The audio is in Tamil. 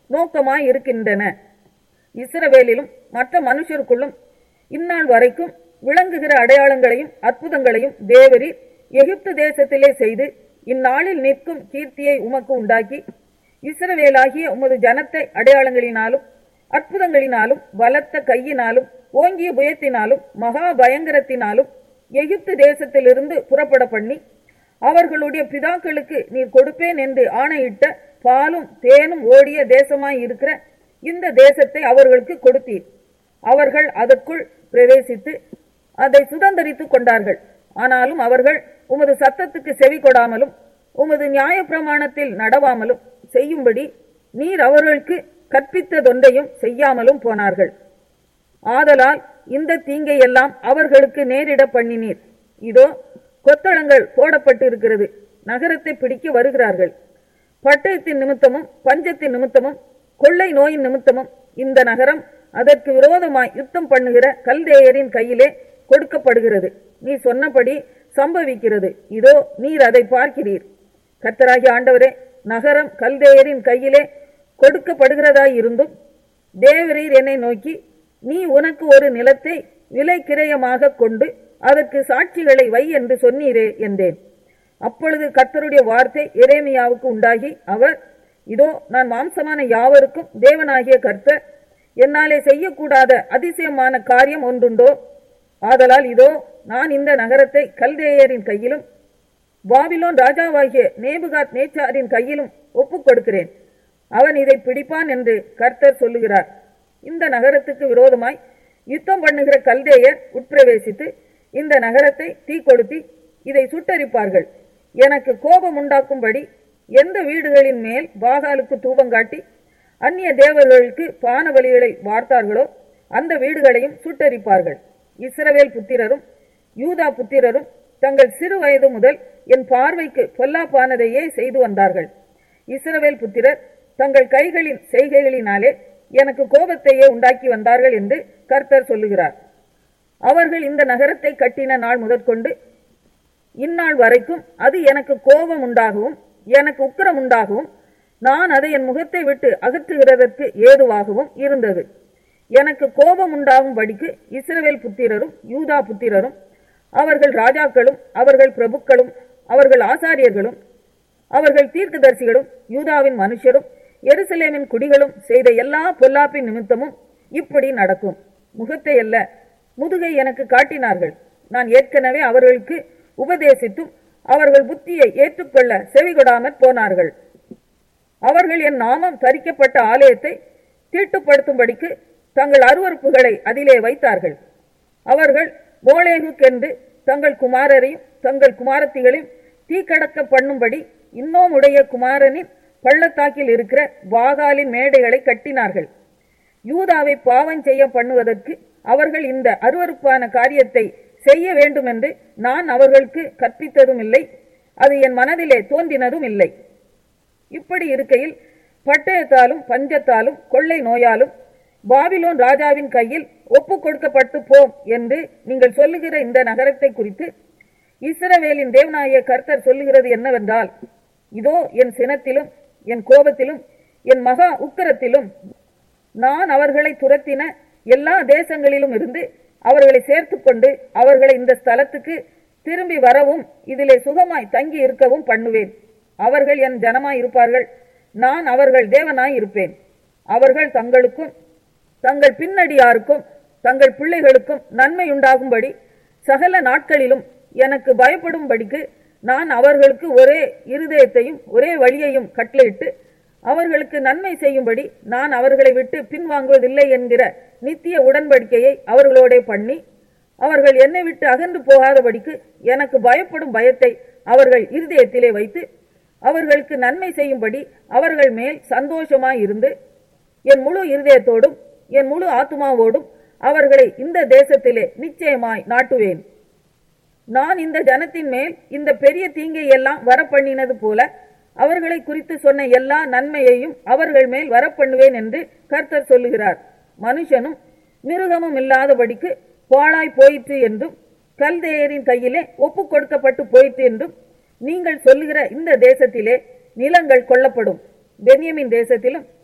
நோக்கமாய் இருக்கின்றன இஸ்ரவேலிலும் மற்ற மனுஷருக்குள்ளும் இந்நாள் வரைக்கும் விளங்குகிற அடையாளங்களையும் அற்புதங்களையும் தேவரீர் எகிப்து தேசத்திலே செய்து இந்நாளில் நிற்கும் கீர்த்தியை உமக்கு உண்டாக்கி இஸ்ரவேலாகிய உமது ஜனத்தை அடையாளங்களினாலும் அற்புதங்களினாலும் பலத்த கையினாலும் ஓங்கிய புயத்தினாலும் மகா பயங்கரத்தினாலும் எகிப்து தேசத்திலிருந்து புறப்பட பண்ணி அவர்களுடைய பிதாக்களுக்கு நீர் கொடுப்பேன் என்று ஆணையிட்ட பாலும் தேனும் ஓடிய தேசமாய் இருக்கிற இந்த தேசத்தை அவர்களுக்கு கொடுத்தீர் அவர்கள் அதற்குள் பிரவேசித்து அதை சுதந்தரித்துக் கொண்டார்கள் ஆனாலும் அவர்கள் உமது சத்தத்துக்கு செவி கொடாமலும் உமது நியாயப்பிரமாணத்தில் நடவாமலும் செய்யும்படி நீர் அவர்களுக்கு கற்பித்ததொன்றையும் செய்யாமலும் போனார்கள் ஆதலால் இந்த தீங்கை எல்லாம் அவர்களுக்கு நேரிட பண்ணினீர் இதோ கொத்தளங்கள் போடப்பட்டிருக்கிறது நகரத்தை பிடிக்க வருகிறார்கள் பட்டயத்தின் நிமித்தமும் பஞ்சத்தின் நிமித்தமும் கொள்ளை நோயின் நிமித்தமும் இந்த நகரம் அதற்கு விரோதமாய் யுத்தம் பண்ணுகிற கல்தேயரின் கையிலே கொடுக்கப்படுகிறது நீ சொன்னபடி சம்பவிக்கிறது இதோ நீர் அதை பார்க்கிறீர் கர்த்தராகிய ஆண்டவரே நகரம் கல்தேயரின் கையிலே கொடுக்கப்படுகிறதாய் இருந்தும் தேவரீர் என்னை நோக்கி நீ உனக்கு ஒரு நிலத்தை விலை கிரயமாக கொண்டு அதற்கு சாட்சிகளை வை என்று சொன்னீரே என்றேன் அப்பொழுது கர்த்தருடைய வார்த்தை எரேமியாவுக்கு உண்டாகி அவர் இதோ நான் மாம்சமான யாவருக்கும் தேவனாகிய கர்த்தர் என்னாலே செய்யக்கூடாத அதிசயமான காரியம் ஒன்றுண்டோ ஆதலால் இதோ நான் இந்த நகரத்தை கல்தேயரின் கையிலும் பாபிலோன் ராஜாவாகிய நேபுகாத் நேச்சாரின் கையிலும் ஒப்புக் கொடுக்கிறேன் அவன் இதை பிடிப்பான் என்று கர்த்தர் சொல்லுகிறார் இந்த நகரத்துக்கு விரோதமாய் யுத்தம் பண்ணுகிற கல்தேயர் உட்பிரவேசித்து இந்த நகரத்தை தீ கொளுத்தி இதை சுட்டரிப்பார்கள் எனக்கு கோபம் உண்டாக்கும்படி எந்த வீடுகளின் மேல் பாகாலுக்கு தூபம் காட்டி அந்நிய தேவர்களுக்கு பான பலிகளை வார்த்தார்களோ அந்த வீடுகளையும் சுட்டரிப்பார்கள் இஸ்ரவேல் புத்திரரும் யூதா புத்திரரும் தங்கள் சிறு வயது முதல் என் பார்வைக்கு பொல்லாப்பானதையே செய்து வந்தார்கள் இஸ்ரவேல் புத்திரர் தங்கள் கைகளின் செய்கைகளினாலே எனக்கு கோபத்தையே உண்டாக்கி வந்தார்கள் என்று கர்த்தர் சொல்லுகிறார் அவர்கள் இந்த நகரத்தை கட்டின நாள் முதற்கொண்டு இந்நாள் வரைக்கும் அது எனக்கு கோபம் உண்டாகவும் எனக்கு உக்கிரம் உண்டாகவும் நான் அதை என் முகத்தை விட்டு அகற்றுகிறதற்கு ஏதுவாகவும் இருந்தது எனக்கு கோபம் உண்டாகும்படிக்கு இஸ்ரவேல் புத்திரரும் யூதா புத்திரரும் அவர்கள் ராஜாக்களும் அவர்கள் பிரபுக்களும் அவர்கள் ஆசாரியர்களும் அவர்கள் தீர்க்கதரிசிகளும் யூதாவின் மனுஷரும் எருசலேமின் குடிகளும் செய்த எல்லா பொல்லாப்பின் நிமித்தமும் இப்படி நடக்கும் முகத்தை அல்ல முதுகை எனக்கு காட்டினார்கள் நான் ஏற்கனவே அவர்களுக்கு உபதேசித்தும் அவர்கள் புத்தியை ஏற்றுக்கொள்ள செவிகொடாமற் போனார்கள் அவர்கள் என் நாமம் தரிக்கப்பட்ட ஆலயத்தை தீட்டுப்படுத்தும்படிக்கு தங்கள் அருவறுப்புகளை அதிலே வைத்தார்கள் அவர்கள் மோளேகுக்கென்று தங்கள் குமாரரையும் தங்கள் குமாரத்திகளையும் தீக்கடக்க பண்ணும்படி இன்னோமுடைய குமாரனின் பள்ளத்தாக்கில் இருக்கிற வாகாலின் மேடைகளை கட்டினார்கள் யூதாவை பாவம் செய்ய பண்ணுவதற்கு அவர்கள் இந்த அருவருப்பான காரியத்தை செய்ய வேண்டும் என்று நான் அவர்களுக்கு கற்பித்ததும் இல்லை அது என் மனதிலே தோன்றினதும் இல்லை இப்படி இருக்கையில் பட்டயத்தாலும் பஞ்சத்தாலும் கொள்ளை நோயாலும் பாபிலோன் ராஜாவின் கையில் ஒப்புக் கொடுக்கப்பட்டு போம் என்று நீங்கள் சொல்லுகிற இந்த நகரத்தை குறித்து இஸ்ரவேலின் தேவனாய கர்த்தர் சொல்லுகிறது என்னவென்றால் இதோ என் சினத்திலும் என் கோபத்திலும் என் மகா உக்கரத்திலும் நான் அவர்களை துரத்தின எல்லா தேசங்களிலும் இருந்து அவர்களை சேர்த்துக்கொண்டு அவர்களை இந்த ஸ்தலத்துக்கு திரும்பி வரவும் இதிலே சுகமாய் தங்கி இருக்கவும் பண்ணுவேன் அவர்கள் என் ஜனமாய் இருப்பார்கள் நான் அவர்கள் தேவனாய் இருப்பேன் அவர்கள் தங்களுக்கும் தங்கள் பின்னடியாருக்கும் தங்கள் பிள்ளைகளுக்கும் நன்மை உண்டாகும்படி சகல நாட்களிலும் எனக்கு பயப்படும்படிக்கு நான் அவர்களுக்கு ஒரே இருதயத்தையும் ஒரே வழியையும் கட்டளையிட்டு அவர்களுக்கு நன்மை செய்யும்படி நான் அவர்களை விட்டு பின்வாங்குவதில்லை என்கிற நித்திய உடன்படிக்கையை அவர்களோட பண்ணி அவர்கள் என்னை விட்டு அகன்று போகாதபடிக்கு எனக்கு பயப்படும் பயத்தை அவர்கள் இருதயத்திலே வைத்து அவர்களுக்கு நன்மை செய்யும்படி அவர்கள் மேல் சந்தோஷமாயிருந்து என் முழு இருதயத்தோடும் என் முழு ஆத்மாவோடும் அவர்களை இந்த தேசத்திலே நிச்சயமாய் நாட்டுவேன் நான் இந்த ஜனத்தின் மேல் இந்த பெரிய தீங்கை எல்லாம் வரப்பண்ணினது போல அவர்களை குறித்து சொன்ன எல்லா நன்மையையும் அவர்கள் மேல் வரப்பண்ணுவேன் என்று கர்த்தர் சொல்லுகிறார் மனுஷனும் மிருகமும் இல்லாதபடிக்கு பாழாய் போயிற்று என்றும் கல்தேயரின் கையிலே ஒப்புக் கொடுக்கப்பட்டு போயிற்று என்றும் நீங்கள் சொல்லுகிற இந்த தேசத்திலே நிலங்கள் கொல்லப்படும் பென்யமின் தேசத்திலும்